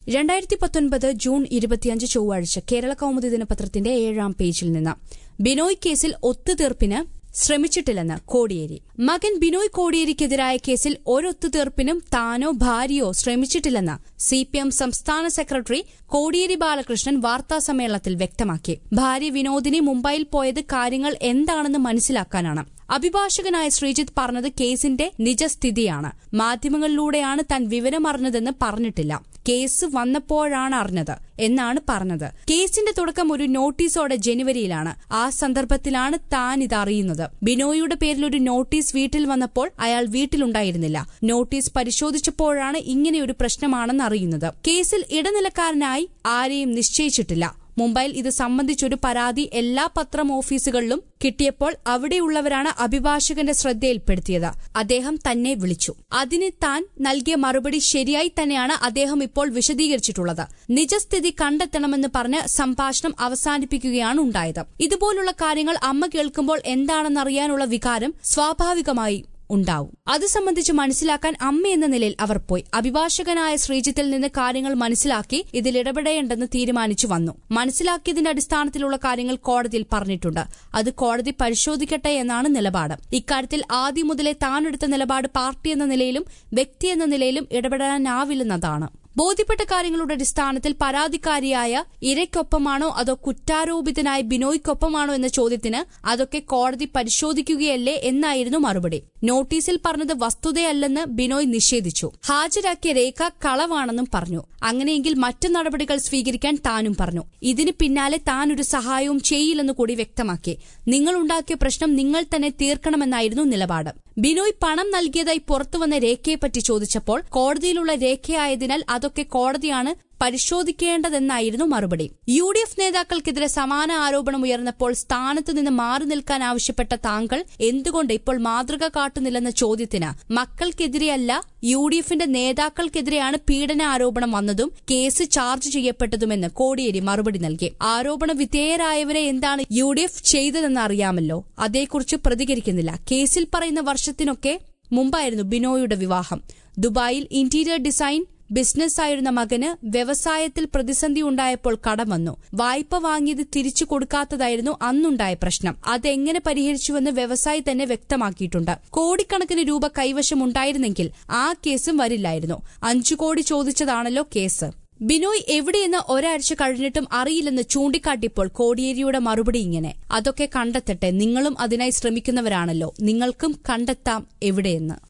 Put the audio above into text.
രണ്ടായിരത്തി പത്തൊൻപത് ജൂൺ ഇരുപത്തിയഞ്ച് ചൊവ്വാഴ്ച കേരള കൗമുദി ദിനപത്രത്തിന്റെ ഏഴാം പേജിൽ നിന്ന് ബിനോയ് കേസിൽ ഒത്തുതീർപ്പിന് ശ്രമിച്ചിട്ടില്ലെന്ന് കോടിയേരി മകൻ ബിനോയ് കോടിയേരിക്കെതിരായ കേസിൽ ഒരൊത്തുതീർപ്പിനും താനോ ഭാര്യയോ ശ്രമിച്ചിട്ടില്ലെന്ന് സിപിഎം സംസ്ഥാന സെക്രട്ടറി കോടിയേരി ബാലകൃഷ്ണൻ വാർത്താസമ്മേളനത്തിൽ വ്യക്തമാക്കി ഭാര്യ വിനോദിനി മുംബൈയിൽ പോയത് കാര്യങ്ങൾ എന്താണെന്ന് മനസ്സിലാക്കാനാണ് അഭിഭാഷകനായ ശ്രീജിത്ത് പറഞ്ഞത് കേസിന്റെ നിജസ്ഥിതിയാണ് മാധ്യമങ്ങളിലൂടെയാണ് താൻ വിവരമറിഞ്ഞതെന്ന് പറഞ്ഞിട്ടില്ല കേസ് വന്നപ്പോഴാണ് അറിഞ്ഞത് എന്നാണ് പറഞ്ഞത് കേസിന്റെ തുടക്കം ഒരു നോട്ടീസോടെ ജനുവരിയിലാണ് ആ സന്ദർഭത്തിലാണ് താൻ ഇതറിയുന്നത് ബിനോയിയുടെ പേരിൽ ഒരു നോട്ടീസ് വീട്ടിൽ വന്നപ്പോൾ അയാൾ വീട്ടിലുണ്ടായിരുന്നില്ല നോട്ടീസ് പരിശോധിച്ചപ്പോഴാണ് ഇങ്ങനെയൊരു പ്രശ്നമാണെന്ന് അറിയുന്നത് കേസിൽ ഇടനിലക്കാരനായി ആരെയും നിശ്ചയിച്ചിട്ടില്ല മുംബൈയിൽ ഇത് സംബന്ധിച്ചൊരു പരാതി എല്ലാ പത്രം ഓഫീസുകളിലും കിട്ടിയപ്പോൾ അവിടെയുള്ളവരാണ് അഭിഭാഷകന്റെ ശ്രദ്ധയിൽപ്പെടുത്തിയത് അദ്ദേഹം തന്നെ വിളിച്ചു അതിന് താൻ നൽകിയ മറുപടി ശരിയായി തന്നെയാണ് അദ്ദേഹം ഇപ്പോൾ വിശദീകരിച്ചിട്ടുള്ളത് നിജസ്ഥിതി കണ്ടെത്തണമെന്ന് പറഞ്ഞ് സംഭാഷണം അവസാനിപ്പിക്കുകയാണ് ഉണ്ടായത് ഇതുപോലുള്ള കാര്യങ്ങൾ അമ്മ കേൾക്കുമ്പോൾ എന്താണെന്നറിയാനുള്ള വികാരം സ്വാഭാവികമായി ഉണ്ടാവും അത് സംബന്ധിച്ച് മനസ്സിലാക്കാൻ അമ്മ എന്ന നിലയിൽ അവർ പോയി അഭിഭാഷകനായ ശ്രീജിത്തിൽ നിന്ന് കാര്യങ്ങൾ മനസ്സിലാക്കി ഇതിൽ ഇടപെടേണ്ടെന്ന് തീരുമാനിച്ചു വന്നു മനസ്സിലാക്കിയതിന്റെ അടിസ്ഥാനത്തിലുള്ള കാര്യങ്ങൾ കോടതിയിൽ പറഞ്ഞിട്ടുണ്ട് അത് കോടതി പരിശോധിക്കട്ടെ എന്നാണ് നിലപാട് ഇക്കാര്യത്തിൽ ആദ്യം മുതലേ താനെടുത്ത നിലപാട് പാർട്ടി എന്ന നിലയിലും വ്യക്തി എന്ന നിലയിലും ഇടപെടാനാവില്ലെന്നതാണ് ബോധ്യപ്പെട്ട കാര്യങ്ങളുടെ അടിസ്ഥാനത്തിൽ പരാതിക്കാരിയായ ഇരയ്ക്കൊപ്പമാണോ അതോ കുറ്റാരോപിതനായ ബിനോയ്ക്കൊപ്പമാണോ എന്ന ചോദ്യത്തിന് അതൊക്കെ കോടതി പരിശോധിക്കുകയല്ലേ എന്നായിരുന്നു മറുപടി നോട്ടീസിൽ പറഞ്ഞത് വസ്തുതയല്ലെന്ന് ബിനോയ് നിഷേധിച്ചു ഹാജരാക്കിയ രേഖ കളവാണെന്നും പറഞ്ഞു അങ്ങനെയെങ്കിൽ മറ്റു നടപടികൾ സ്വീകരിക്കാൻ താനും പറഞ്ഞു ഇതിന് പിന്നാലെ താൻ ഒരു സഹായവും ചെയ്യില്ലെന്ന് കൂടി വ്യക്തമാക്കി നിങ്ങളുണ്ടാക്കിയ പ്രശ്നം നിങ്ങൾ തന്നെ തീർക്കണമെന്നായിരുന്നു നിലപാട് ബിനോയ് പണം നൽകിയതായി പുറത്തുവന്ന രേഖയെപ്പറ്റി ചോദിച്ചപ്പോൾ കോടതിയിലുള്ള രേഖയായതിനാൽ അതൊക്കെ കോടതിയാണ് പരിശോധിക്കേണ്ടതെന്നായിരുന്നു മറുപടി യു ഡി എഫ് നേതാക്കൾക്കെതിരെ സമാന ആരോപണം ഉയർന്നപ്പോൾ സ്ഥാനത്ത് നിന്ന് മാറി നിൽക്കാൻ ആവശ്യപ്പെട്ട താങ്കൾ എന്തുകൊണ്ട് ഇപ്പോൾ മാതൃക കാട്ടുന്നില്ലെന്ന ചോദ്യത്തിന് മക്കൾക്കെതിരെയല്ല യു ഡി എഫിന്റെ നേതാക്കൾക്കെതിരെയാണ് പീഡന ആരോപണം വന്നതും കേസ് ചാർജ് ചെയ്യപ്പെട്ടതുമെന്ന് കോടിയേരി മറുപടി നൽകി ആരോപണ വിധേയരായവരെ എന്താണ് യു ഡി എഫ് ചെയ്തതെന്ന് അറിയാമല്ലോ അതേക്കുറിച്ച് പ്രതികരിക്കുന്നില്ല കേസിൽ പറയുന്ന വർഷത്തിനൊക്കെ മുമ്പായിരുന്നു ബിനോയുടെ വിവാഹം ദുബായിൽ ഇന്റീരിയർ ഡിസൈൻ ബിസിനസ്സായിരുന്ന മകന് വ്യവസായത്തിൽ പ്രതിസന്ധി ഉണ്ടായപ്പോൾ കടം വന്നു വായ്പ വാങ്ങിയത് തിരിച്ചു കൊടുക്കാത്തതായിരുന്നു അന്നുണ്ടായ പ്രശ്നം അതെങ്ങനെ പരിഹരിച്ചുവെന്ന് വ്യവസായി തന്നെ വ്യക്തമാക്കിയിട്ടുണ്ട് കോടിക്കണക്കിന് രൂപ കൈവശമുണ്ടായിരുന്നെങ്കിൽ ആ കേസും വരില്ലായിരുന്നു അഞ്ചു കോടി ചോദിച്ചതാണല്ലോ കേസ് ബിനോയ് എവിടെയെന്ന് ഒരാഴ്ച കഴിഞ്ഞിട്ടും അറിയില്ലെന്ന് ചൂണ്ടിക്കാട്ടിയപ്പോൾ കോടിയേരിയുടെ മറുപടി ഇങ്ങനെ അതൊക്കെ കണ്ടെത്തട്ടെ നിങ്ങളും അതിനായി ശ്രമിക്കുന്നവരാണല്ലോ നിങ്ങൾക്കും കണ്ടെത്താം എവിടെയെന്ന്